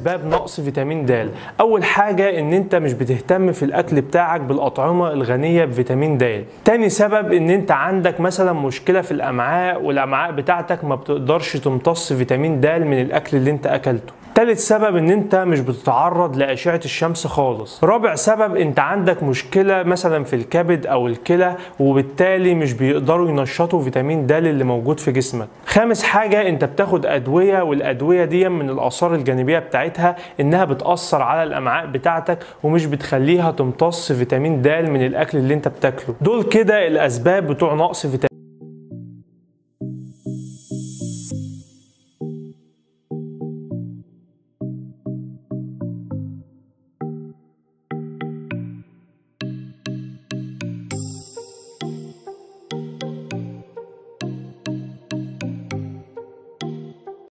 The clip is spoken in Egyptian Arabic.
اسباب نقص فيتامين د اول حاجه ان انت مش بتهتم في الاكل بتاعك بالاطعمه الغنيه بفيتامين د تاني سبب ان انت عندك مثلا مشكله في الامعاء والامعاء بتاعتك ما بتقدرش تمتص فيتامين د من الاكل اللي انت اكلته تالت سبب ان انت مش بتتعرض لاشعه الشمس خالص رابع سبب انت عندك مشكله مثلا في الكبد او الكلى وبالتالي مش بيقدروا ينشطوا فيتامين د اللي موجود في جسمك خامس حاجه انت بتاخد ادويه والادويه دي من الاثار الجانبيه بتاعتها انها بتاثر على الامعاء بتاعتك ومش بتخليها تمتص فيتامين د من الاكل اللي انت بتاكله دول كده الاسباب بتوع نقص فيتامين